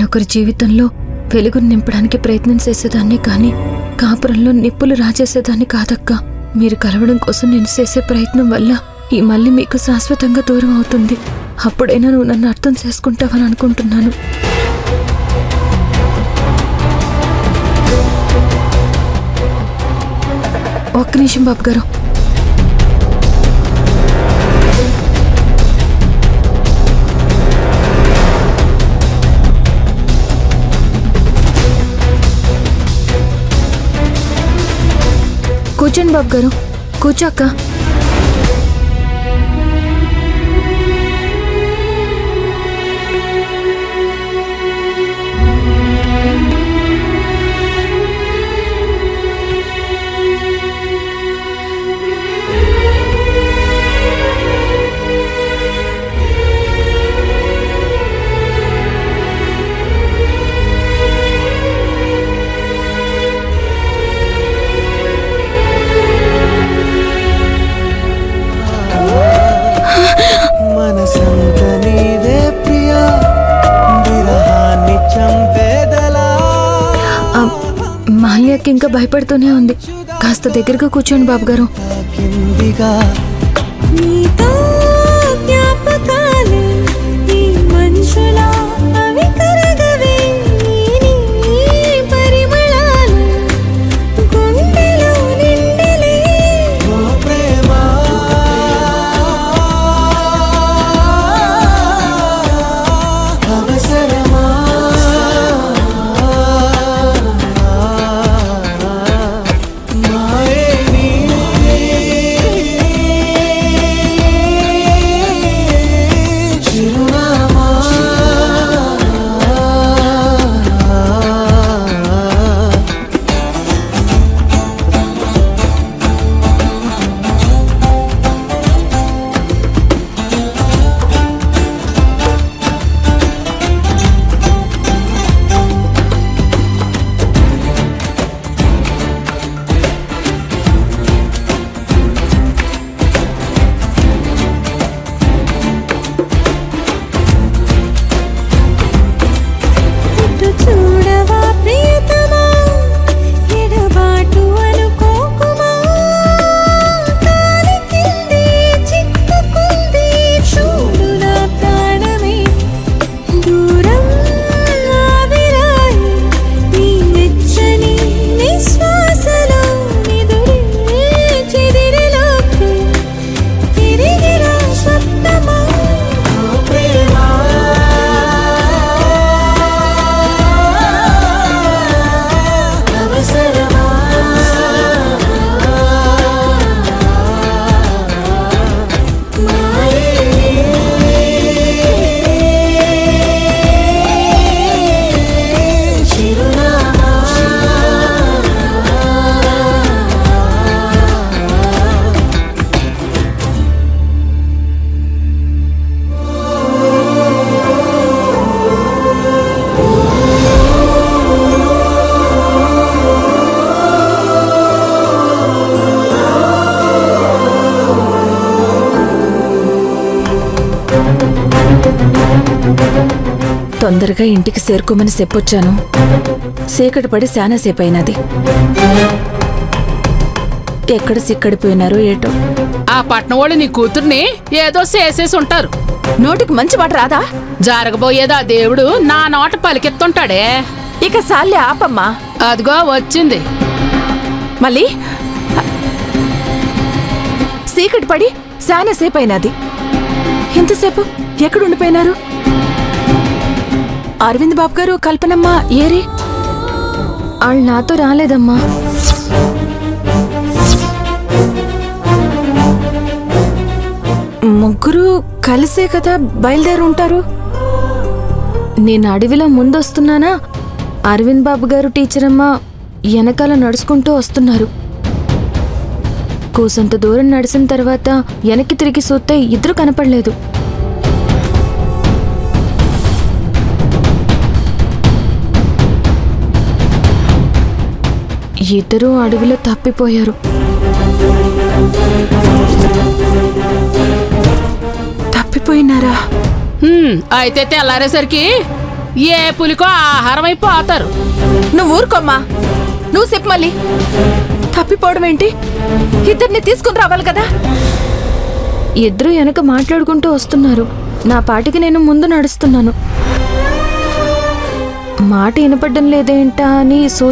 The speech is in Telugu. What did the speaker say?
ఒకరి జీవితంలో వెలుగును నింపడానికి ప్రయత్నం చేసేదాన్ని కానీ కాపురంలో నిప్పులు రాజేసేదాన్ని కాదక్క మీరు కలవడం కోసం నేను చేసే ప్రయత్నం వల్ల ఈ మళ్ళీ మీకు శాశ్వతంగా దూరం అవుతుంది అప్పుడైనా నువ్వు నన్ను అర్థం చేసుకుంటావని అనుకుంటున్నాను ఒక్క నిమిషం బాబు గారు కూర్చోండి బాబు గారు కూర్చోక్క మనసంత నీవే ప్రియా విరహాన్ని చంపేదలా ఆ, మాల్యాకి ఇంకా భయపడుతూనే ఉంది కాస్త దగ్గరగా కూర్చోండి బాబు గారు కిందిగా నీతో జ్ఞాపకాలే ఈ మనుషులా అవి కరగవే నీ పరిమళాలు గుండెలో నిండిలే ఓ ప్రేమ అవసరమా మాయే నీ చిరునామా ఇటు చూడవా ప్రియతమా ఎడబాటు అనుకోకుమా కాలి కిందే చిక్కుకుంది చూడు నా ప్రాణమే దూరం ఆవిరాయి నీ వెచ్చని నిశ్వాసలో నిదురే చెదిరిలోకి తిరిగిరా స్వప్నమా తొందరగా ఇంటికి చేరుకోమని చెప్పొచ్చాను చీకటి పడి శానాసేపు అయినది ఎక్కడ సిక్కడిపోయినారో ఏటో ఆ పట్నం వాళ్ళు నీ కూతుర్ని ఏదో చేసేసి ఉంటారు నోటికి మంచి మాట రాదా జరగబోయేది ఆ దేవుడు నా నోట పలికెత్తుంటాడే ఇక సాల్లే ఆపమ్మా అదిగో వచ్చింది మళ్ళీ చీకటి పడి శానాసేపు అయినది ఎంతసేపు ఎక్కడుండిపోయినారు అరవింద్ బాబు గారు కల్పనమ్మ ఏరి వాళ్ళు నాతో రాలేదమ్మా ముగ్గురు కలిసే కదా బయలుదేరి ఉంటారు నేను అడవిలో ముందొస్తున్నానా అరవింద్ బాబు గారు టీచర్ అమ్మ వెనకాల నడుచుకుంటూ వస్తున్నారు కూసంత దూరం నడిచిన తర్వాత వెనక్కి తిరిగి చూస్తే ఇద్దరు కనపడలేదు ఇద్దరూ అడవిలో తప్పిపోయారు తప్పిపోయినారా హ్మ్, అయితే తెల్లారేసరికి ఏ పులికో ఆహారం అయిపోతారు నువ్వు ఊరుకోమ్మా నువ్వు చెప్పు మళ్ళీ తప్పిపోవడం ఏంటి ఇద్దరిని తీసుకుని రావాలి కదా ఇద్దరు వెనక మాట్లాడుకుంటూ వస్తున్నారు నా పాటికి నేను ముందు నడుస్తున్నాను మాట వినపడ్డం లేదేంటా అని సూ